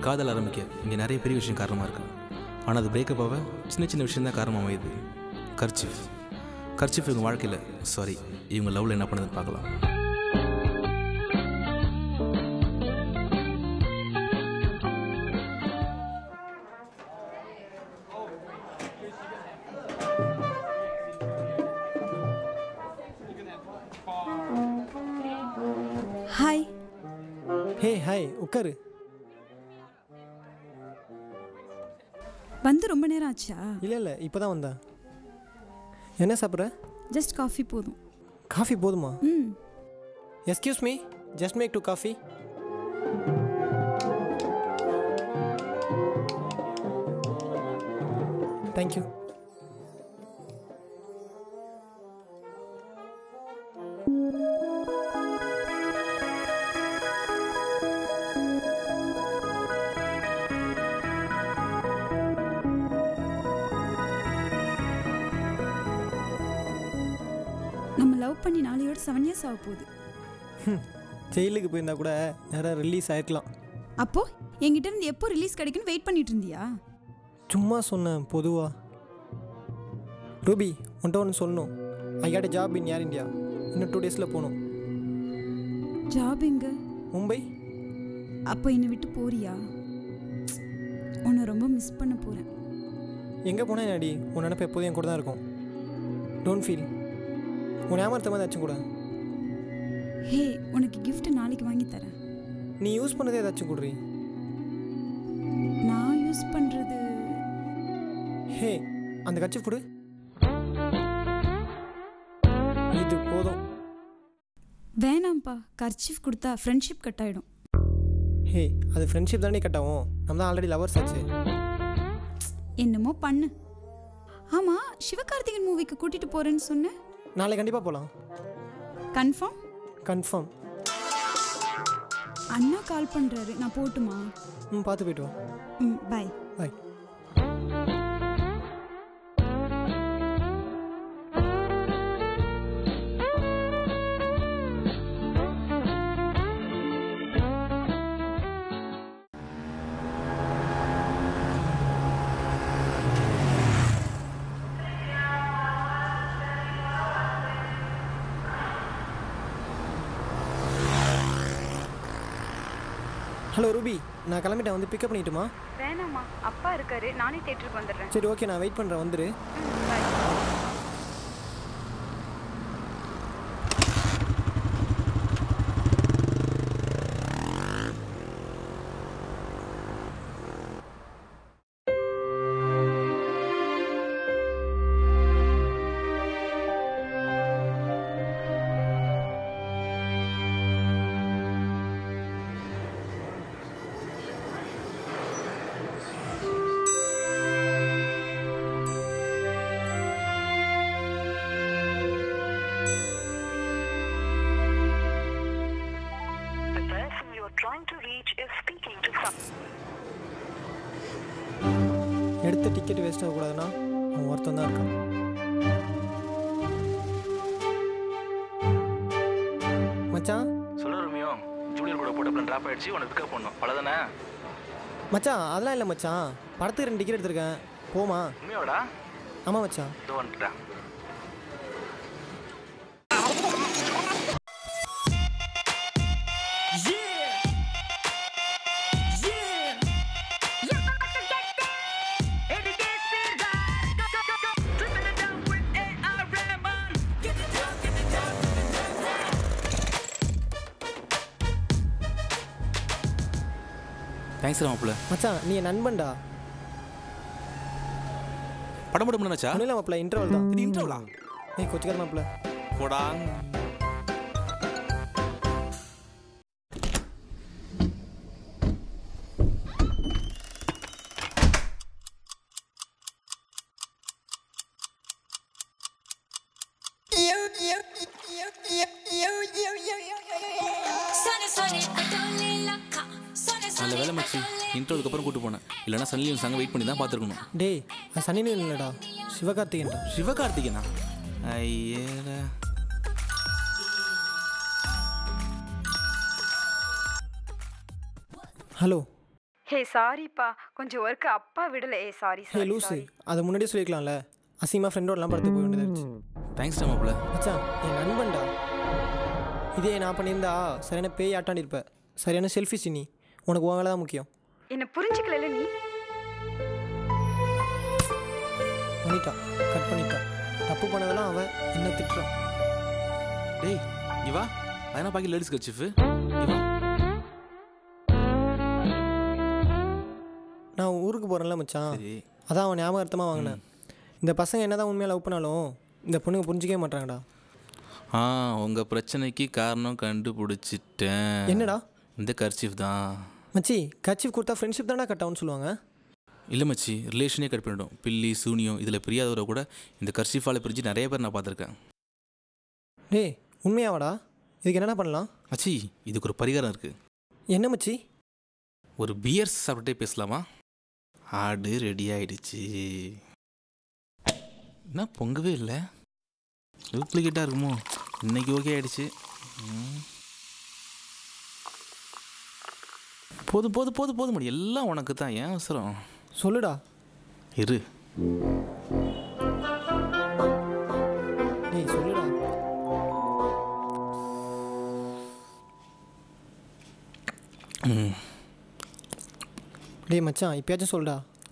காதல் ஆரம்பிக்க இங்கே நிறைய பெரிய விஷயம் காரணமாக இருக்கு ஆனால் அது பிரேக்கப் ஆக சின்ன சின்ன விஷயம் தான் காரணமாக அமையுது கர்ச்சிஃப் கர்ச்சிஃப் இவங்க வாழ்க்கையில் சாரி இவங்க லவ்வில் என்ன பண்ணுதுன்னு பார்க்கலாம் ஹாய் ஹே ஹாய் உட்காரு வந்து ரொம்ப நேரம் ஆச்சா இல்லை இல்லை இப்போ தான் வந்தேன் என்ன சாப்பிட்ற ஜஸ்ட் காஃபி போதும் காஃபி போதுமா ம் excuse me just make two coffee thank you நம்ம லவ் பண்ணி நாளையோட செவன் இயர்ஸ் ஆக போகுது ஜெயிலுக்கு போயிருந்தா கூட நேரம் ரிலீஸ் ஆயிருக்கலாம் அப்போ என்கிட்ட இருந்து எப்போ ரிலீஸ் கிடைக்குன்னு வெயிட் பண்ணிட்டு இருந்தியா சும்மா சொன்னேன் பொதுவா ரூபி உன்ட்ட ஒன்று சொல்லணும் I got job in Air India இன்னும் டூ டேஸில் போகணும் ஜாப் எங்க மும்பை அப்போ என்னை விட்டு போறியா உன்னை ரொம்ப மிஸ் பண்ண போறேன் எங்கே போனால் என்னடி உன் நினப்பு எப்போதும் என் கூட தான் இருக்கும் டோன்ட் ஃபீல் உன் ஏமாத்த மாதிரி ஏதாச்சும் கூட ஹே உனக்கு gift நாளைக்கு வாங்கி தரேன் நீ யூஸ் பண்ணதே ஏதாச்சும் கொடுறி நான் யூஸ் பண்றது ஹே அந்த கட்சி கொடு இது போதும் வேணாம்ப்பா கர்ச்சீஃப் கொடுத்தா ஃப்ரெண்ட்ஷிப் கட் ஆயிடும் ஹே அது ஃப்ரெண்ட்ஷிப் தானே கட் ஆகும் நம்ம தான் ஆல்ரெடி லவர்ஸ் ஆச்சு என்னமோ பண்ணு ஆமா சிவகார்த்திகன் மூவிக்கு கூட்டிட்டு போறேன்னு சொன்னேன் நாளைக்கு கண்டிப்பாக போகலாம் கன்ஃபார்ம் கன்ஃபார்ம் அண்ணா கால் பண்றாரு நான் போட்டுமா ம் பார்த்து போயிட்டு வா ம் பாய் பாய் ஹலோ ரூபி நான் கிளம்பிட்டேன் வந்து பிக்கப் பண்ணிட்டுமா வேணாம்மா அப்பா இருக்காரு நானே தேட்டருக்கு வந்துடுறேன் சரி ஓகே நான் வெயிட் பண்ணுறேன் வந்துரு The person you are trying to reach is speaking to someone. எடுத்த டிக்கெட் வேஸ்ட் ஆகக்கூடாதுன்னா அவன் ஒருத்தன் தான் இருக்கான் மச்சான் சொல்ல ரம்யோ ஜூனியர் கூட போட்ட பிளான் ட்ராப் ஆயிடுச்சு உனக்கு பிக்கப் பண்ணும் அவ்வளோதானே மச்சான் அதெல்லாம் இல்லை மச்சான் படத்துக்கு ரெண்டு டிக்கெட் எடுத்திருக்கேன் போமா உண்மையோடா ஆமாம் மச்சான் இதோ வந்துட்டேன் தேங்க்ஸ் மாப்பிள்ள மச்சான் நீ என் நண்பன்டா படம் படம் பண்ணாச்சா ஒன்றும் இல்லை மாப்பிள்ள இன்டர்வல் தான் இது இன்டர்வலா ஏய் கொச்சுக்காத மாப்பிள்ள போடா நல்ல வேலை மச்சி இன்டர்வலுக்கு அப்புறம் கூட்டு போனேன் இல்லைன்னா சன்லியன் சாங்க வெயிட் பண்ணி தான் பார்த்துருக்கணும் டேய் அது சனி இல்லைடா சிவகார்த்திகேயன்டா சிவகார்த்திகேனா ஐயேட ஹலோ ஹே சாரிப்பா கொஞ்சம் ஒர்க்கு அப்பா விடல ஏ சாரி ஹே லூசு அதை முன்னாடியே சொல்லிக்கலாம்ல அசிங்கமாக ஃப்ரெண்டோடலாம் படத்து போக வேண்டியதாச்சு தேங்க்ஸ் டா மாப்பிள்ள மச்சான் என் நண்பன்டா இதே நான் பண்ணியிருந்தா சரியான பேய் ஆட்டாண்டி இருப்ப சரியான செல்ஃபி சினி உனக்கு உன் வேலை தான் முக்கியம் என்ன புரிஞ்சுக்கல நீ பண்ணிட்டான் கட் பண்ணிட்டான் தப்பு பண்ணதெல்லாம் அவன் என்ன திட்டுறான் டேய் இங்க வா அதனா பாக்கி லேடிஸ் கர்ச்சிஃப் இவா நான் ஊருக்கு போகிறேன்ல மச்சான் சரி அதான் அவன் ஞாபகார்த்தமாக வாங்கினேன் இந்த பசங்க என்னதான் உண்மையாக லவ் பண்ணாலும் இந்த பொண்ணுங்க புரிஞ்சிக்கவே மாட்டாங்கடா ஆ உங்க பிரச்சனைக்கு காரணம் கண்டுபிடிச்சிட்டேன் என்னடா இந்த கர்ச்சீஃப் தான் மச்சி கட்சி கொடுத்தா ஃப்ரெண்ட்ஷிப் தானே கட் ஆகும்னு சொல்லுவாங்க இல்லை மச்சி ரிலேஷனே கட் பண்ணிடும் பில்லி சூனியம் இதில் பிரியாதவரை கூட இந்த கர்ச்சீஃபால் பிரிஞ்சு நிறைய பேர் நான் பார்த்துருக்கேன் டேய் உண்மையாவாடா இதுக்கு என்னடா பண்ணலாம் மச்சி இதுக்கு ஒரு பரிகாரம் இருக்குது என்ன மச்சி ஒரு பியர் சாப்பிட்டே பேசலாமா ஆடு ரெடி ஆயிடுச்சு என்ன பொங்கவே இல்லை டூப்ளிகேட்டாக இருக்குமோ இன்னைக்கு ஓகே ஆயிடுச்சு ம். போதும் போதும் போதும் போதும் மணி எல்லாம் உனக்கு தான் ஏன் அவசரம் சொல்லுடா இரு டேய் சொல்லுடா ம். டேய் மச்சான் இப்பயாச்சும் சொல்லுடா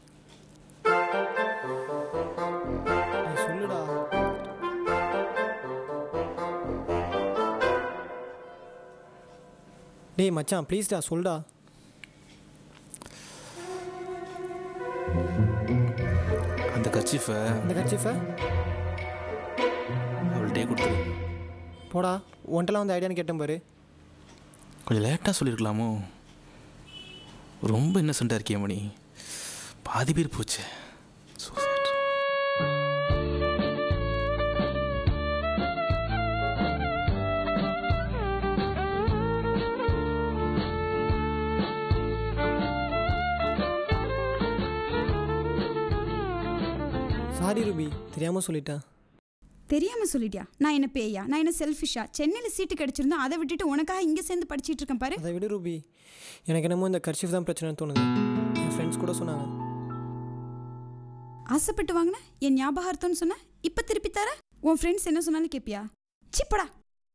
டேய் சொல்லுடா டேய் மச்சான் ப்ளீஸ்டா சொல்லுடா அந்த கர்ச்சீஃபை இந்த கட்சிஃபை அவள்கிட்டே கொடுத்துரு போடா உன்ட்டெல்லாம் வந்து ஐடியான்னு கேட்டேன் பாரு கொஞ்சம் லேட்டாக சொல்லியிருக்கலாமோ ரொம்ப இன்னசென்ட்டாக இருக்கிய மணி பாதி பேர் போச்சு So sad. சாரி ரூபி தெரியாமல் சொல்லிட்டேன் தெரியாம சொல்லிட்டியா நான் என்ன பேயா நான் என்ன செல்ஃபிஷா சென்னையில் சீட்டு கிடைச்சிருந்தோம் அதை விட்டுட்டு உனக்காக இங்கே சேர்ந்து படிச்சிட்டு இருக்கேன் பாரு அதை விடு ரூபி எனக்கு என்னமோ இந்த கர்ஷிஃப் தான் பிரச்சனைன்னு தோணுது என் ஃப்ரெண்ட்ஸ் கூட சொன்னாங்க ஆசைப்பட்டு வாங்கின என் ஞாபகார்த்தம்னு சொன்ன இப்போ திருப்பி தர உன் ஃப்ரெண்ட்ஸ் என்ன சொன்னாலும் கேட்பியா சிப்படா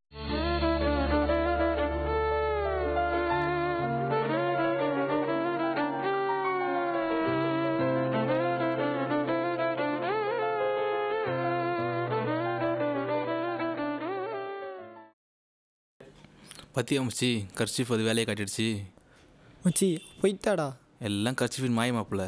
பத்தியா மச்சி கர்ச்சீஃப் அது வேலையை காட்டிடுச்சு மச்சி போயிட்டாடா எல்லாம் கர்ச்சீஃபின் மாயமாப்பில்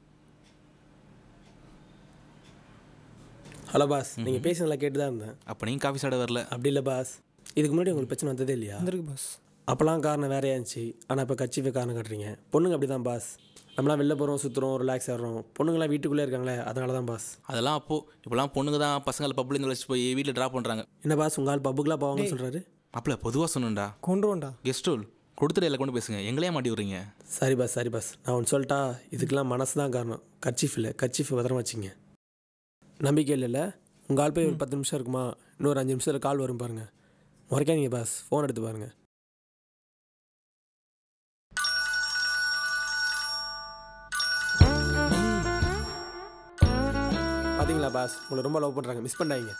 ஹலோ பாஸ் நீங்கள் பேசினதெல்லாம் கேட்டு தான் இருந்தேன் அப்போ நீங்கள் காஃபி சாட வரல அப்படி இல்லை பாஸ் இதுக்கு முன்னாடி உங்களுக்கு பிரச்சனை வந்ததே இல்லையா வந்திருக்கு பாஸ் அப்போல்லாம் காரணம் வேறையா இருந்துச்சு ஆனால் இப்போ கட்சிஃபை காரணம் காட்டுறீங்க பொண்ணுங்க அப்படி தான் பாஸ் நம்மளாம் வெளில போகிறோம் சுற்றுறோம் ரிலாக்ஸ் ஆகிறோம் பொண்ணுங்களாம் வீட்டுக்குள்ளே இருக்காங்களே அதனால தான் பாஸ் அதெல்லாம் அப்போது இப்போலாம் பொண்ணுங்க தான் பசங்களை பப்ளிக் வச்சு போய் வீட்டில் ட்ராப் பண்ணுறாங்க என்ன பாஸ் உங்கள் ஆள் பப்புக்கெலாம் போவாங்கன்னு சொல்கிறாரு மாப்பிள்ள பொதுவாக சொன்னேன்டா கொண்டுருவோம்டா கெஸ்ட் ஹோல் கொடுத்துட்டு எல்லாம் கொண்டு பேசுங்க எங்களையே மாட்டி விடுறீங்க சரி பாஸ் சரி பாஸ் நான் ஒன்று சொல்லிட்டா இதுக்கெல்லாம் மனசு தான் காரணம் கர்ச்சீஃப் இல்லை கர்ச்சீஃப் பத்திரமா வச்சுங்க நம்பிக்கை இல்லைல்ல உங்கள் ஆள் போய் ஒரு பத்து நிமிஷம் இருக்குமா இன்னொரு அஞ்சு நிமிஷத்தில் கால் வரும் பாருங்கள் முறைக்காதீங்க பாஸ் ஃபோன் எடுத்து பாருங்கள் பார்த்தீங்களா பாஸ் உங்களை ரொம்ப லவ் பண்ணுறாங்க மிஸ் பண்ணாதீங்க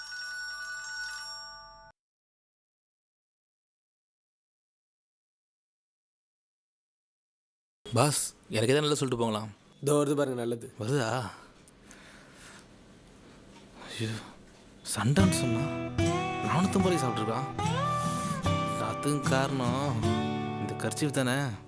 பாஸ் எனக்கு எதாவது நல்லா சொல்லிட்டு போங்களாம் இதோ வருது பாருங்க நல்லது வருதா ஐயோ சண்டைன்னு சொன்னா நானூற்றம்பது ரூபாய் சாப்பிட்ருக்கான் அதுக்கும் காரணம் இந்த கர்ச்சீஃப் தானே